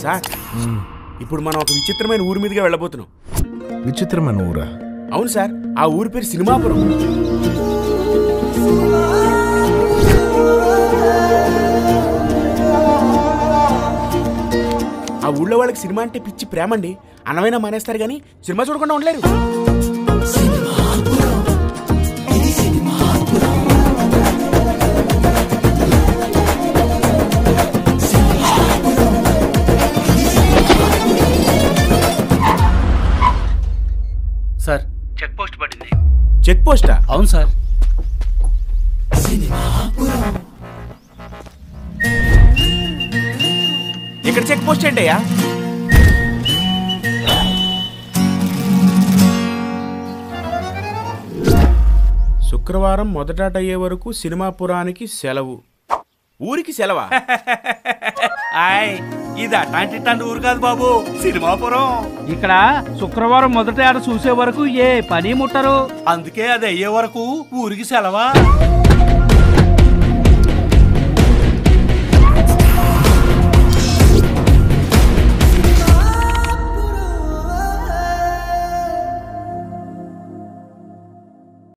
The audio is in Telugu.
సార్ ఇప్పుడు మనం ఒక విచిత్రమైన ఊరి మీదుగా వెళ్ళబోతున్నాం విచిత్రమైన ఊరా అవును సార్ ఆ ఊరి పేరు సినిమాపురం ఆ ఊళ్ళో వాళ్ళకి సినిమా అంటే పిచ్చి ప్రేమండి అన్నమైనా మానేస్తారు కానీ సినిమా చూడకుండా ఉండలేరు సార్ చెక్ పోస్ట్ పడింది చెక్ పోస్టా అవును సార్ ఇక్కడ చెక్ పోస్ట్ ఏంటయ్యా శుక్రవారం మొదట అయ్యే వరకు సినిమాపురానికి సెలవు ఊరికి సెలవా ఆయ్ ఇది అట్లాంటి ఇట్లాంటి ఊరు కాదు బాబు సినిమాపురం ఇక్కడ శుక్రవారం మొదటి ఆట చూసే వరకు ఏ పని ముట్టరు అందుకే అది అయ్యే వరకు ఊరికి సెలవా